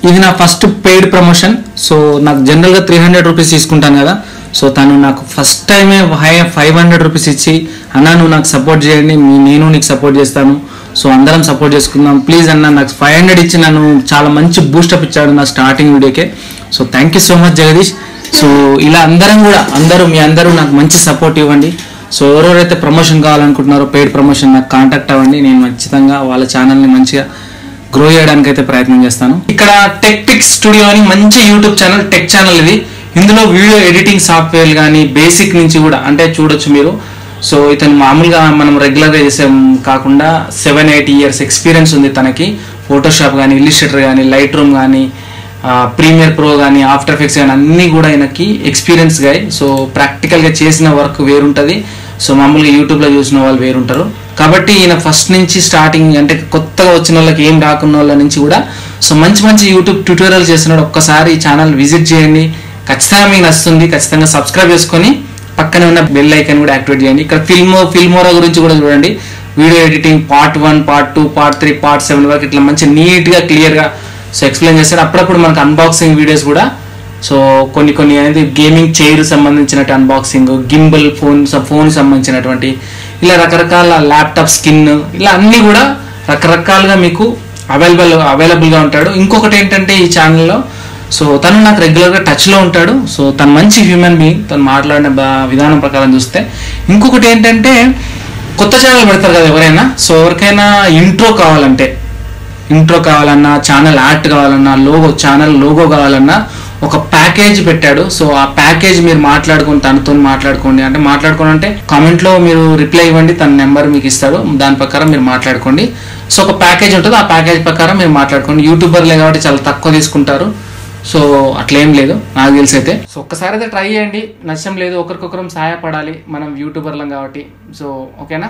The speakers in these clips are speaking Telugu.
ఇది నా ఫస్ట్ పెయిడ్ ప్రమోషన్ సో నాకు జనరల్గా త్రీ హండ్రెడ్ రూపీస్ తీసుకుంటాను కదా సో తను నాకు ఫస్ట్ టైమే హై ఫైవ్ హండ్రెడ్ రూపీస్ ఇచ్చి అన్న నువ్వు నాకు సపోర్ట్ చేయండి మీ- నేను నీకు సపోర్ట్ చేస్తాను సో అందరం సపోర్ట్ చేసుకుందాం ప్లీజ్ అన్న నాకు ఫైవ్ హండ్రెడ్ ఇచ్చి నన్ను చాలా మంచి బూస్టప్ ఇచ్చాడు నా స్టార్టింగ్ వీడియోకే so thank you so much Jagadish so ఇలా అందరం కూడా అందరూ మీ అందరూ నాకు మంచి సపోర్ట్ ఇవ్వండి సో ఎవరెవరైతే ప్రమోషన్ కావాలనుకుంటున్నారో పెయిడ్ ప్రమోషన్ నాకు కాంటాక్ట్ అవ్వండి నేను ఖచ్చితంగా వాళ్ళ ఛానల్ని మంచిగా గ్రో చేయడానికి అయితే ప్రయత్నం చేస్తాను ఇక్కడ టెక్ టిక్ స్టూడియో అని మంచి యూట్యూబ్ ఛానల్ టెక్ ఛానల్ ఇది ఇందులో వీడియో ఎడిటింగ్ సాఫ్ట్వేర్ కానీ బేసిక్ నుంచి కూడా అంటే చూడొచ్చు మీరు సో ఇతను మామూలుగా మనం రెగ్యులర్గా చేసే కాకుండా సెవెన్ ఎయిట్ ఇయర్స్ ఎక్స్పీరియన్స్ ఉంది తనకి ఫోటోషాప్ కానీ ఇల్లిస్ట్రేటర్ కానీ లైట్ రూమ్ కానీ ప్రీమియర్ ప్రో కానీ ఆఫ్టర్ ఎఫెక్ట్స్ కానీ అన్నీ కూడా ఆయనకి ఎక్స్పీరియన్స్ గాయ సో ప్రాక్టికల్గా చేసిన వర్క్ వేరుంటుంది సో మామూలుగా యూట్యూబ్లో చూసిన వాళ్ళు వేరుంటారు కాబట్టి ఈయన ఫస్ట్ నుంచి స్టార్టింగ్ అంటే కొత్తగా వచ్చిన వాళ్ళకి ఏం రాకున్న వాళ్ళ నుంచి కూడా సో మంచి మంచి యూట్యూబ్ ట్యూటోరియల్ చేస్తున్నాడు ఒక్కసారి ఈ ఛానల్ విజిట్ చేయండి ఖచ్చితంగా మీకు నచ్చుతుంది ఖచ్చితంగా సబ్స్క్రైబ్ చేసుకొని పక్కనే ఉన్న బెల్ ఐకాన్ కూడా యాక్టివేట్ చేయండి ఇక్కడ ఫిల్మో ఫిల్మోరా గురించి కూడా చూడండి video editing part one part two part three part seven వరకు ఇట్లా మంచి నీట్గా క్లియర్గా సో ఎక్స్ప్లెయిన్ చేస్తారు అప్పుడప్పుడు మనకు అన్బాక్సింగ్ వీడియోస్ కూడా సో కొన్ని కొన్ని అనేది గేమింగ్ చైర్ సంబంధించినట్టు అన్బాక్సింగ్ గింబల్ ఫోన్ ఫోన్ సంబంధించినటువంటి ఇలా రకరకాల ల్యాప్టాప్ స్కిన్ ఇలా అన్నీ కూడా రకరకాలుగా మీకు అవైలబుల్ అవైలబుల్గా ఉంటాడు ఇంకొకటి ఏంటంటే ఈ ఛానల్లో సో తను నాకు రెగ్యులర్గా టచ్లో ఉంటాడు సో తను మంచి హ్యూమన్ బీయింగ్ తను మాట్లాడిన బా- విధానం ప్రకారం చూస్తే ఇంకొకటి ఏంటంటే కొత్త ఛానల్ పెడతారు కదా ఎవరైనా సో ఎవరికైనా ఇంట్రో కావాలంటే ఇంట్రో కావాలన్నా ఛానల్ యాడ్ కావాలన్నా లోగో ఛానల్ లోగో కావాలన్నా ఒక ప్యాకేజ్ పెట్టాడు సో ఆ ప్యాకేజ్ మీరు మాట్లాడుకుని తనతో మాట్లాడుకోండి అంటే మాట్లాడుకోండి అంటే కామెంట్లో మీరు రిప్లై ఇవ్వండి తన నెంబర్ మీకు ఇస్తాడు దాని ప్రకారం మీరు మాట్లాడుకోండి సో ఒక ప్యాకేజ్ ఉంటుంది ఆ ప్యాకేజ్ ప్రకారం మీరు మాట్లాడుకోండి యూట్యూబర్లే కాబట్టి చాలా తక్కువ తీసుకుంటారు సో అట్లేం లేదు నాకు తెలిసి అయితే సో ఒక్కసారి అయితే ట్రై చేయండి నష్టం లేదు ఒకరికొకరం సహాయపడాలి మనం యూట్యూబర్లం కాబట్టి సో ఓకేనా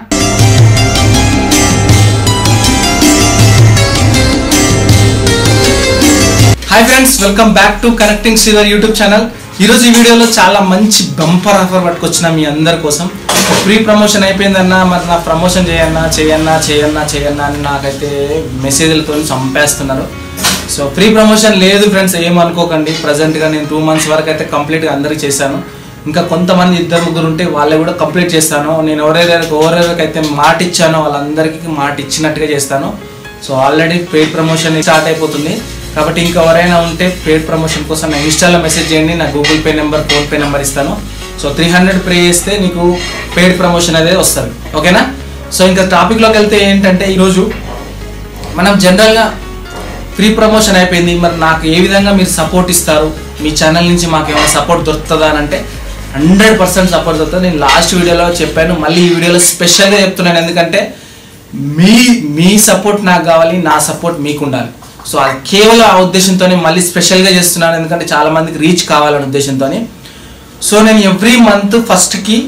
hi friends welcome back to connecting Sridhar YouTube channel ఈరోజు ఈ వీడియోలో చాలా మంచి బంపర్ ఆఫర్ పట్టుకొచ్చిన మీ అందరి కోసం ప్రీ ప్రమోషన్ అయిపోయిందన్నా మరి నా ప్రమోషన్ చేయన్నా చేయన్నా చేయన్నా చేయన్నా అని నాకైతే మెసేజ్లతో చంపేస్తున్నారు సో ప్రీ ప్రమోషన్ లేదు ఫ్రెండ్స్ ఏమనుకోకండి ప్రజెంట్గా నేను టూ మంత్స్ వరకు అయితే కంప్లీట్గా అందరికి చేశాను ఇంకా కొంతమంది ఇద్దరు ముగ్గురు ఉంటే వాళ్ళే కూడా కంప్లీట్ చేస్తాను నేను ఎవరెవరికి ఎవరెవరికైతే మాట ఇచ్చానో వాళ్ళందరికీ మాట ఇచ్చినట్టుగా చేస్తాను so already paid promotion start అయిపోతుంది కాబట్టి ఇంకా ఎవరైనా ఉంటే పెయిడ్ ప్రమోషన్ కోసం నా ఇన్స్టాలో మెసేజ్ చేయండి నా Google Pay number PhonePe number ఇస్తాను సో త్రీ హండ్రెడ్ పే చేస్తే నీకు పెయిడ్ ప్రమోషన్ అనేది వస్తుంది ఓకేనా సో ఇంకా టాపిక్లోకి వెళ్తే ఏంటంటే ఈరోజు మనం జనరల్గా ఫ్రీ ప్రమోషన్ అయిపోయింది మరి నాకు ఏ విధంగా మీరు సపోర్ట్ ఇస్తారు మీ ఛానల్ నుంచి మాకు ఏమైనా సపోర్ట్ దొరుకుతుందా అని అంటే హండ్రెడ్ పర్సెంట్ సపోర్ట్ దొరుకుతుంది నేను లాస్ట్ వీడియోలో చెప్పాను మళ్ళీ ఈ వీడియోలో స్పెషల్గా చెప్తున్నాను ఎందుకంటే మీ మీ సపోర్ట్ నాకు కావాలి నా సపోర్ట్ మీకు ఉండాలి సో అది కేవలం ఆ ఉద్దేశంతోనే మళ్ళీ స్పెషల్గా చేస్తున్నాను ఎందుకంటే చాలా మందికి రీచ్ కావాలనే ఉద్దేశంతోనే సో నేను ఎవ్రీ మంత్ ఫస్ట్కి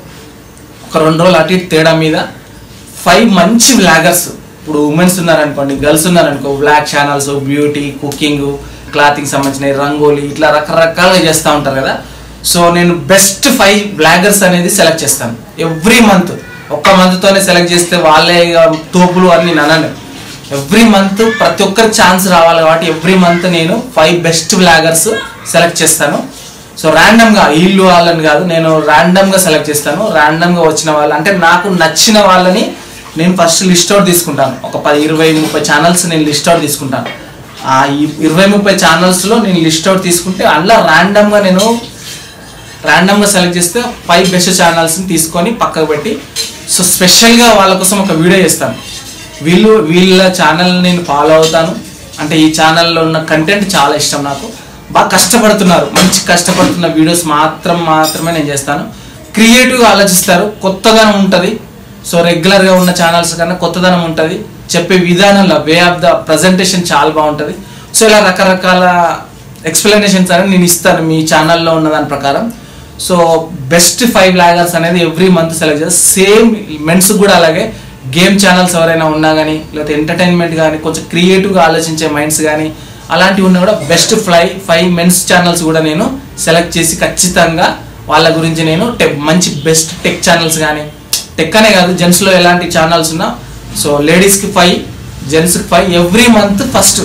ఒక రెండు రోజులు అటు ఇటు తేడా మీద ఫైవ్ మంచి వ్లాగర్స్ ఇప్పుడు ఉమెన్స్ ఉన్నారనుకోండి గర్ల్స్ ఉన్నారనుకో vlog channels beauty cooking clothing సంబంధించిన రంగోలీ ఇట్లా రకరకాలుగా చేస్తూ ఉంటారు కదా సో నేను బెస్ట్ ఫైవ్ బ్లాగర్స్ అనేది సెలెక్ట్ చేస్తాను ఎవ్రీ మంత్ ఒక్క మంత్తోనే సెలెక్ట్ చేస్తే వాళ్ళే ఇక తోపులు అని నన్ను ఎవ్రీ మంత్ ప్రతి ఒక్కరికి ఛాన్స్ రావాలి కాబట్టి ఎవ్రీ మంత్ నేను ఫైవ్ బెస్ట్ బ్లాగర్స్ సెలెక్ట్ చేస్తాను సో ర్యాండమ్గా వీళ్ళు వాళ్ళని కాదు నేను ర్యాండమ్గా సెలెక్ట్ చేస్తాను ర్యాండమ్గా వచ్చిన వాళ్ళు అంటే నాకు నచ్చిన వాళ్ళని నేను ఫస్ట్ లిస్ట్ అవుట్ తీసుకుంటాను ఒక పది ఇరవై ముప్పై ఛానల్స్ నేను లిస్ట్ అవుట్ తీసుకుంటాను ఆ ఈ- ఇరవై ముప్పై ఛానల్స్లో నేను లిస్ట్ అవుట్ తీసుకుంటే అందులో ర్యాండమ్గా నేను ర్యాండమ్గా సెలెక్ట్ చేస్తే ఫైవ్ బెస్ట్ ఛానల్స్ని తీసుకొని పక్కకు పెట్టి సో స్పెషల్గా వాళ్ళ కోసం ఒక వీడియో చేస్తాను వీళ్ళు వీళ్ళ ఛానల్ నేను ఫాలో అవుతాను అంటే ఈ ఛానల్లో ఉన్న కంటెంట్ చాలా ఇష్టం నాకు బాగా కష్టపడుతున్నారు మంచి కష్టపడుతున్న వీడియోస్ మాత్రం మాత్రమే నేను చేస్తాను క్రియేటివ్గా ఆలోచిస్తారు కొత్తదనం ఉంటుంది సో రెగ్యులర్గా ఉన్న ఛానల్స్ కన్నా కొత్తదనం ఉంటుంది చెప్పే విధానంలో వే ఆఫ్ ద ప్రజెంటేషన్ చాలా బాగుంటుంది సో ఇలా రకరకాల ఎక్స్ప్లెనేషన్స్ అనేది నేను ఇస్తాను మీ ఛానల్లో ఉన్న దాని ప్రకారం సో బెస్ట్ ఫైవ్ లాగర్స్ అనేది ఎవ్రీ మంత్ సెలెక్ట్ చేస్తాను సేమ్ మెన్స్ కూడా అలాగే గేమ్ ఛానల్స్ ఎవరైనా ఉన్నా కానీ లేకపోతే ఎంటర్టైన్మెంట్ కానీ కొంచెం క్రియేటివ్గా ఆలోచించే మైండ్స్ కానీ అలాంటివి ఉన్నా కూడా best fly five mens channels కూడా నేను సెలెక్ట్ చేసి ఖచ్చితంగా వాళ్ళ గురించి నేను టెక్ మంచి బెస్ట్ టెక్ ఛానల్స్ కానీ టెక్ అనే కాదు జెంట్స్లో ఎలాంటి ఛానల్స్ ఉన్నా సో లేడీస్కి ఫైవ్ జెంట్స్కి five every month first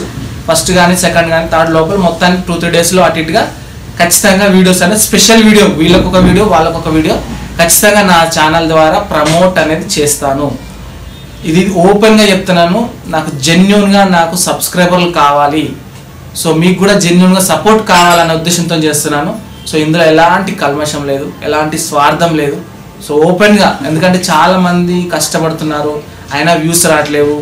first కానీ సెకండ్ కానీ థర్డ్ లోపల మొత్తానికి టూ త్రీ డేస్లో అటు ఇటుగా ఖచ్చితంగా వీడియోస్ అనేది స్పెషల్ వీడియో వీళ్ళకి ఒక వీడియో వాళ్ళకు ఒక వీడియో ఖచ్చితంగా నా ఛానల్ ద్వారా ప్రమోట్ అనేది చేస్తాను ఇది ఓపెన్గా చెప్తున్నాను నాకు జెన్యున్గా నాకు సబ్స్క్రైబర్లు కావాలి సో మీకు కూడా జెన్యున్గా సపోర్ట్ కావాలనే ఉద్దేశంతో చేస్తున్నాను సో ఇందులో ఎలాంటి కల్మషం లేదు ఎలాంటి స్వార్థం లేదు సో ఓపెన్గా ఎందుకంటే చాలామంది కష్టపడుతున్నారు అయినా వ్యూస్ రావట్లేవు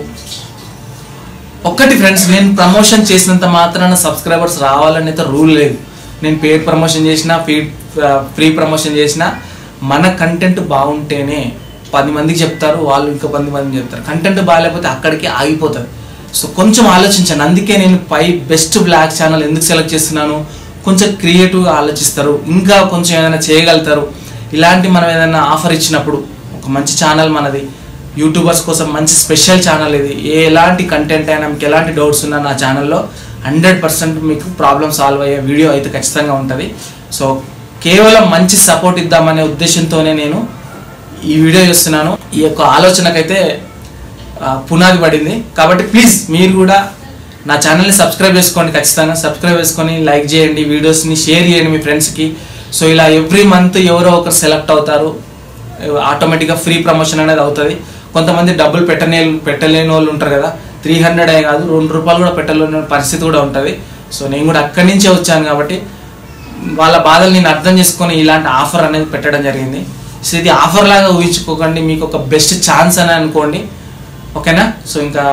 ఒక్కటి ఫ్రెండ్స్ నేను ప్రమోషన్ చేసినంత మాత్రాన సబ్స్క్రైబర్స్ రావాలని అయితే రూల్ లేదు నేను పేడ్ ప్రమోషన్ చేసినా ఫీడ్ ఫ్రీ ప్రమోషన్ చేసినా మన కంటెంట్ బాగుంటేనే పది మందికి చెప్తారు వాళ్ళు ఇంకా పది మందికి చెప్తారు కంటెంట్ బాగాలేకపోతే అక్కడికి ఆగిపోతుంది సో కొంచెం ఆలోచించండి అందుకే నేను పై బెస్ట్ బ్లాక్ ఛానల్ ఎందుకు సెలెక్ట్ చేస్తున్నాను కొంచెం క్రియేటివ్గా ఆలోచిస్తారు ఇంకా కొంచెం ఏదైనా చేయగలుగుతారు ఇలాంటి మనం ఏదైనా ఆఫర్ ఇచ్చినప్పుడు ఒక మంచి ఛానల్ మనది యూట్యూబర్స్ కోసం మంచి స్పెషల్ ఛానల్ ఇది ఏ ఎలాంటి కంటెంట్ అయినా మీకు ఎలాంటి డౌట్స్ ఉన్నా నా ఛానల్లో హండ్రెడ్ పర్సెంట్ మీకు ప్రాబ్లమ్ సాల్వ్ అయ్యే వీడియో అయితే ఖచ్చితంగా ఉంటుంది సో కేవలం మంచి సపోర్ట్ ఇద్దామనే ఉద్దేశంతోనే నేను ఈ వీడియో చేస్తున్నాను ఈ యొక్క ఆలోచనకైతే ఆ, పునాది పడింది కాబట్టి ప్లీజ్ మీరు కూడా నా ఛానల్ని సబ్స్క్రైబ్ చేసుకోండి ఖచ్చితంగా సబ్స్క్రైబ్ చేసుకొని లైక్ చేయండి వీడియోస్ని షేర్ చేయండి మీ ఫ్రెండ్స్కి సో ఇలా ఎవ్రీ మంత్ ఎవరో ఒకరు సెలెక్ట్ అవుతారు ఆటోమేటిక్గా ఫ్రీ ప్రమోషన్ అనేది అవుతుంది కొంతమంది డబ్బులు పెట్టనే పెట్టలేని వాళ్ళు ఉంటారు కదా త్రీ హండ్రెడ్ అయ్యే కాదు రెండు రూపాయలు కూడా పెట్టలేని పరిస్థితి కూడా ఉంటుంది సో నేను కూడా అక్కడి నుంచే వచ్చాను కాబట్టి వాళ్ళ బాధలు నేను అర్థం చేసుకొని ఇలాంటి ఆఫర్ అనేది పెట్టడం జరిగింది సో ఇది ఆఫర్ లాగా ఊహించుకోకండి మీకు ఒక బెస్ట్ ఛాన్స్ అని అనుకోండి ఓకేనా సో ఇంకా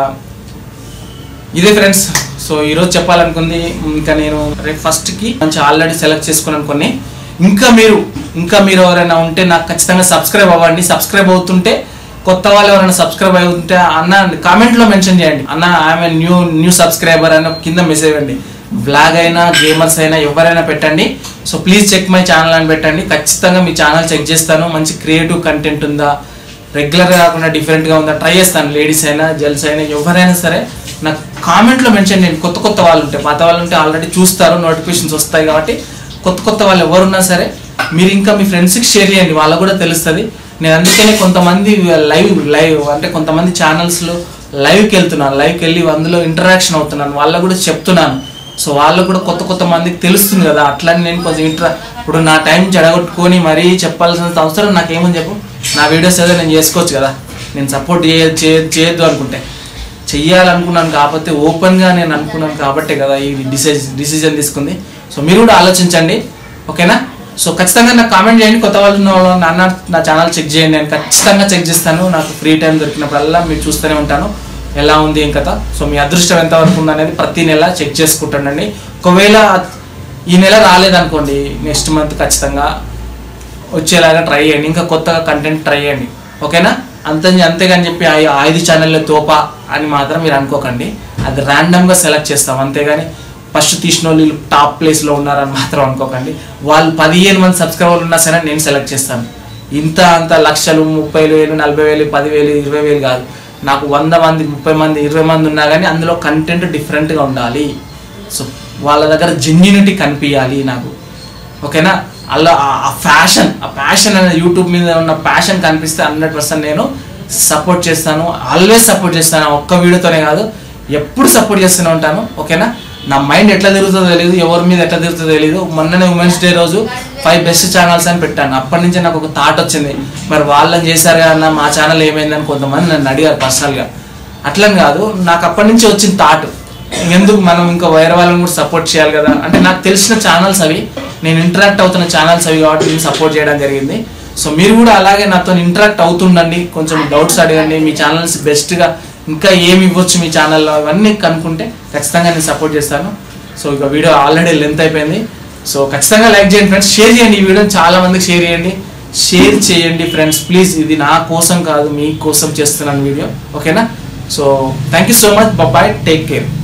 ఇదే ఫ్రెండ్స్ సో ఈరోజు చెప్పాలనుకుంది ఇంకా నేను రేపు ఫస్ట్కి మంచి ఆల్రెడీ సెలెక్ట్ చేసుకున్నాను కొన్ని ఇంకా మీరు ఇంకా మీరు ఎవరైనా ఉంటే నాకు ఖచ్చితంగా సబ్స్క్రైబ్ అవ్వండి సబ్స్క్రైబ్ అవుతుంటే కొత్త వాళ్ళు ఎవరైనా సబ్స్క్రైబ్ అవుతుంటే అన్న కామెంట్లో మెన్షన్ చేయండి అన్న ఆమె న్యూ న్యూ సబ్స్క్రైబర్ అని కింద మెసేజ్ ఇవ్వండి బ్లాగ్ అయినా గేమర్స్ అయినా ఎవరైనా పెట్టండి so please check my channel అని పెట్టండి ఖచ్చితంగా మీ ఛానల్ చెక్ చేస్తాను మంచి క్రియేటివ్ కంటెంట్ ఉందా రెగ్యులర్గా కాకుండా డిఫరెంట్గా ఉందా ట్రై చేస్తాను లేడీస్ అయినా జెంట్స్ అయినా ఎవరైనా సరే నాకు కామెంట్లో మెన్షన్ చేయండి కొత్త కొత్త వాళ్ళు ఉంటే పాత వాళ్ళు ఉంటే ఆల్రెడీ చూస్తారు నోటిఫికేషన్స్ వస్తాయి కాబట్టి కొత్త కొత్త వాళ్ళు ఎవరున్నా సరే మీరు ఇంకా మీ ఫ్రెండ్స్కి షేర్ చేయండి వాళ్ళకు కూడా తెలుస్తుంది నేను అందుకనే కొంతమంది లైవ్ లైవ్ అంటే కొంతమంది ఛానల్స్లో లైవ్కి వెళ్తున్నాను లైవ్కి వెళ్ళి అందులో ఇంటరాక్షన్ అవుతున్నాను వాళ్ళకు కూడా చెప్తున్నాను సో వాళ్ళకు కూడా కొత్త కొత్త మందికి తెలుస్తుంది కదా అట్లని నేను కొంచెం ఇంట్రా ఇప్పుడు నా టైం చెడగొట్టుకొని మరీ చెప్పాల్సిన అవసరం నాకేమని చెప్పు నా వీడియోస్ ఏదో నేను చేసుకోవచ్చు కదా నేను సపోర్ట్ చేయ చేయ- చేయొద్దు అనుకుంటే చెయ్యాలనుకున్నాను కాకపోతే ఓపెన్గా నేను అనుకున్నాను కాబట్టే కదా ఈ డిసిజన్ డిసిజన్ తీసుకుంది సో మీరు కూడా ఆలోచించండి ఓకేనా సో ఖచ్చితంగా నాకు కామెంట్ చేయండి కొత్త వాళ్ళు ఉన్న వాళ్ళు నాన్న నా ఛానల్ చెక్ చేయండి నేను ఖచ్చితంగా చెక్ చేస్తాను నాకు ఫ్రీ టైం దొరికినప్పుడల్లా మీరు చూస్తూనే ఉంటాను ఎలా ఉంది ఏం కథ సో మీ అదృష్టం ఎంతవరకు ఉందనేది ప్రతి నెల చెక్ చేసుకుంటానండి ఒకవేళ ఈ నెల రాలేదనుకోండి నెక్స్ట్ మంత్ ఖచ్చితంగా వచ్చేలాగా ట్రై చేయండి ఇంకా కొత్తగా కంటెంట్ ట్రై చేయండి ఓకేనా అంతే అంతేగాని చెప్పి ఆ ఆ ఐదు ఛానల్లో తోపా అని మాత్రం మీరు అనుకోకండి అది ర్యాండమ్గా సెలెక్ట్ చేస్తాం అంతేగాని ఫస్ట్ తీసిన వాళ్ళు వీళ్ళు టాప్ ప్లేస్లో ఉన్నారని మాత్రం అనుకోకండి వాళ్ళు పదిహేను మంది సబ్స్క్రైబర్లు ఉన్నా సరే నేను సెలెక్ట్ చేస్తాను ఇంత అంత లక్షలు ముప్పై వేలు నలభై వేలు పదివేలు ఇరవై వేలు కాదు నాకు వంద మంది ముప్పై మంది ఇరవై మంది ఉన్నా కానీ అందులో కంటెంట్ డిఫరెంట్గా ఉండాలి సో వాళ్ళ దగ్గర జెన్యునిటీ కనిపించాలి నాకు ఓకేనా అలా ఆ ఫ్యాషన్ ఆ ప్యాషన్ అనేది యూట్యూబ్ మీద ఉన్న ప్యాషన్ కనిపిస్తే హండ్రెడ్ పర్సెంట్ నేను సపోర్ట్ చేస్తాను ఆల్వేస్ సపోర్ట్ చేస్తాను ఆ ఒక్క వీడియోతోనే కాదు ఎప్పుడు సపోర్ట్ చేస్తూనే ఉంటాను ఓకేనా నా మైండ్ ఎట్లా తిరుగుతుందో తెలియదు ఎవరి మీద ఎట్లా తిరుగుతుందో తెలియదు మొన్ననే ఉమెన్స్ డే రోజు ఫైవ్ బెస్ట్ ఛానల్స్ అని పెట్టాను అప్పటి నుంచి నాకు ఒక థాట్ వచ్చింది మరి వాళ్ళని చేశారు కదా మా ఛానల్ ఏమైందని కొంతమంది నన్ను అడిగారు పర్సనల్గా అట్లని కాదు నాకు అప్పటి నుంచి వచ్చిన థాట్ ఎందుకు మనం ఇంకా వేరే వాళ్ళని కూడా సపోర్ట్ చేయాలి కదా అంటే నాకు తెలిసిన ఛానల్స్ అవి నేను ఇంటరాక్ట్ అవుతున్న ఛానల్స్ అవి కాబట్టి నేను సపోర్ట్ చేయడం జరిగింది సో మీరు కూడా అలాగే నాతో ఇంటరాక్ట్ అవుతుండండి కొంచెం డౌట్స్ అడగండి మీ ఛానల్స్ బెస్ట్గా ఇంకా ఏమి ఇవ్వచ్చు మీ ఛానల్లో ఇవన్నీ కనుక్కుంటే ఖచ్చితంగా నేను సపోర్ట్ చేస్తాను సో ఇక వీడియో ఆల్రెడీ లెంత్ అయిపోయింది సో ఖచ్చితంగా లైక్ చేయండి ఫ్రెండ్స్ షేర్ చేయండి ఈ వీడియోని చాలా మందికి షేర్ చేయండి షేర్ చేయండి ఫ్రెండ్స్ ప్లీజ్ ఇది నా కోసం కాదు మీ కోసం చేస్తున్నాను వీడియో ఓకేనా so thank you so much bye take care